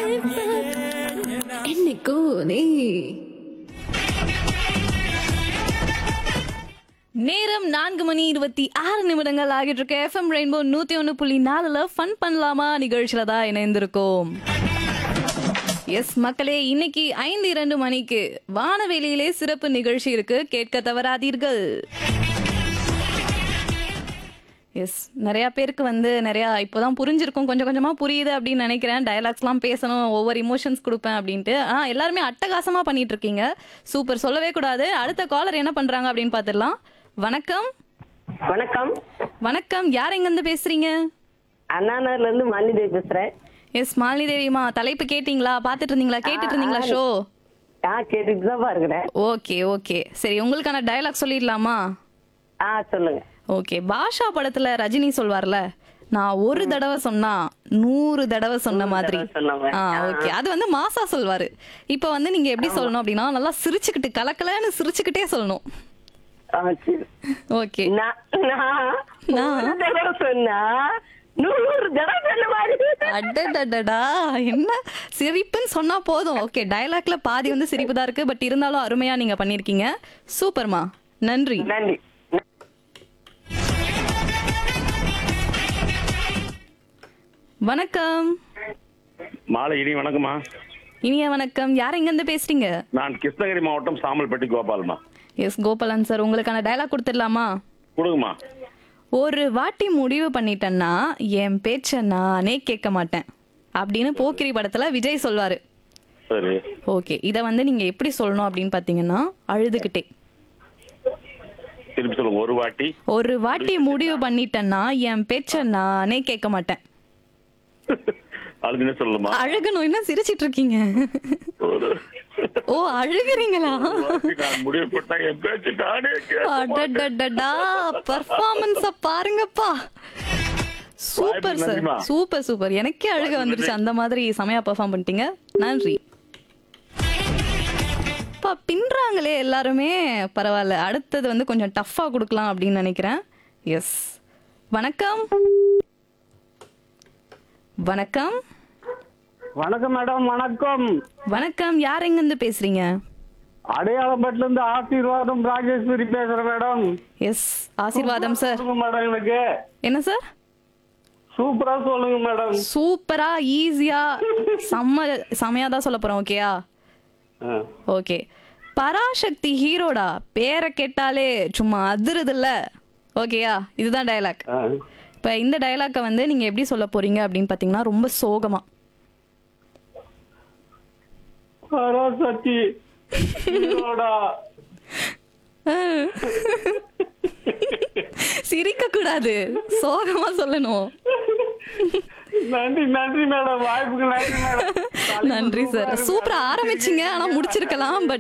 என்னைக்கோ நீ நேரம் நான்கு மணி இருபத்தி ஆறு நிமிடங்கள் ஆகிட்டு இருக்கு எஃப்எம் ரெயின்போ நூத்தி ஒன்று புள்ளி நாலுல ஃபன் பண்ணலாமா நிகழ்ச்சியில தான் இணைந்திருக்கோம் எஸ் மக்களே இன்னைக்கு ஐந்து இரண்டு மணிக்கு வானவெளியிலே சிறப்பு நிகழ்ச்சி இருக்கு கேட்க தவறாதீர்கள் எஸ் நிறைய பேருக்கு வந்து நிறைய இப்போதான் புரிஞ்சிருக்கும் கொஞ்சம் கொஞ்சமா புரியுது அப்படின்னு நினைக்கிறேன் டயலாக்ஸ்லாம் பேசணும் ஒவ்வொரு இமோஷன்ஸ் கொடுப்பேன் அப்படின்ட்டு ஆ எல்லாருமே அட்டகாசமா பண்ணிட்டு இருக்கீங்க சூப்பர் சொல்லவே கூடாது அடுத்த காலர் என்ன பண்றாங்க அப்படின்னு பார்த்துடலாம் வணக்கம் வணக்கம் வணக்கம் யார் எங்க இருந்து பேசுறீங்க அண்ணாநகர்ல இருந்து மாலிதேவி பேசுறேன் எஸ் மாலினி தேவிமா தலைப்பு கேட்டிங்களா பார்த்துட்டு இருந்தீங்களா கேட்டுட்டு இருந்தீங்களா ஷோ ஆ கேட்டுட்டு தான் இருக்கிறேன் ஓகே ஓகே சரி உங்களுக்கான டயலாக் சொல்லிடலாமா ஆ சொல்லுங்க ஓகே பாஷா படத்துல ரஜினி சொல்வார்ல நான் ஒரு தடவை சொன்னா நூறு தடவை சொன்ன மாதிரி தடவை சொன்ன மாதிரி. ஆ ஓகே அது வந்து மாசா சொல்வாரு இப்போ வந்து நீங்க எப்படி சொல்லணும் அப்படின்னா நல்லா சிரிச்சுக்கிட்டு கலக்கலன்னு சிரிச்சுக்கிட்டே சொல்லணும் ஆ, சரி. ஓகே நான் நான் நான்? ஒரு தடவை சொன்னா நூறு தடவை சொன்ன மாதிரி அடடடடா என்ன சிரிப்புன்னு சொன்னா போதும் ஓகே டயலாக்ல பாதி வந்து சிரிப்பு தான் இருக்கு பட் இருந்தாலும் அருமையா நீங்க பண்ணிருக்கீங்க சூப்பர்மா நன்றி நன்றி வணக்கம் மாலை இனி வணக்கம்மா இனிய வணக்கம் யார் எங்க இருந்து பேசுறீங்க நான் கிருஷ்ணகிரி மாவட்டம் சாமல்பட்டி கோபால்மா எஸ் கோபாலன் சார் உங்களுக்கான டயலாக் கொடுத்துடலாமா கொடுங்கம்மா ஒரு வாட்டி முடிவு பண்ணிட்டேன்னா என் பேச்ச நானே கேட்க மாட்டேன் அப்படின்னு போக்கிரி படத்துல விஜய் சொல்வாரு சரி ஓகே இத வந்து நீங்க எப்படி சொல்லணும் அப்படின்னு பாத்தீங்கன்னா அழுதுகிட்டே திருப்பி சொல்லுங்க ஒரு வாட்டி ஒரு வாட்டி முடிவு பண்ணிட்டேன்னா என் பேச்ச நானே கேட்க மாட்டேன் அதுன்னு சொல்லுமா அழுகணும் என்ன சிரிச்சிட்டு இருக்கீங்க ஒரு ஓ அழுகுறீங்களா வாட்டி நான் முடிவு போட்டா என் பேச்சு நானே கேட்க மாட்டேன். அடடடடா பர்ஃபார்மன்ஸ பாருங்கப்பா சூப்பர் சார் நன்றிம்மா. சூப்பர் சூப்பர் எனக்கே அழுக வந்துருச்சு அந்த மாதிரி செமையா பெர்ஃபார்ம் பண்ணிட்டீங்க நன்றி பா பின்றாங்களே எல்லாருமே பரவாயில்ல அடுத்தது வந்து கொஞ்சம் டஃப்பா கொடுக்கலாம் அப்படின்னு நினைக்கிறேன் எஸ் வணக்கம் வணக்கம் வணக்கம் மேடம் வணக்கம் வணக்கம் யார் எங்க இருந்து பேசுறீங்க அடையாளப்பட்டுல இருந்து ஆசீர்வாதம் ராஜேஸ்வரி பேசுறேன் மேடம் எஸ் ஆசீர்வாதம் சார் சொல்லுங்க மேடம் எனக்கு என்ன சார் சூப்பரா சொல்லுங்க மேடம் சூப்பரா ஈஸியா செம்ம செமையா தான் சொல்ல போறோம் ஓகேயா ஆ. ஓகே பராசக்தி ஹீரோடா பேரை கேட்டாலே சும்மா அதிருதுல்ல ஓகேயா இதுதான் டயலாக் ஆ. இப்போ இந்த டயலாக்கை வந்து நீங்க எப்படி சொல்ல போறீங்க அப்படின்னு பாத்தீங்கன்னா ரொம்ப சோகமா பராசக்தி ஹீரோடா. சிரிக்க கூடாது சோகமா சொல்லணும் நன்றி நன்றி மேடம் வாய்ப்புக்கு நன்றி மேடம் நன்றி சார் சூப்பரா ஆரம்பிச்சீங்க ஆனா முடிச்சிருக்கலாம் பட்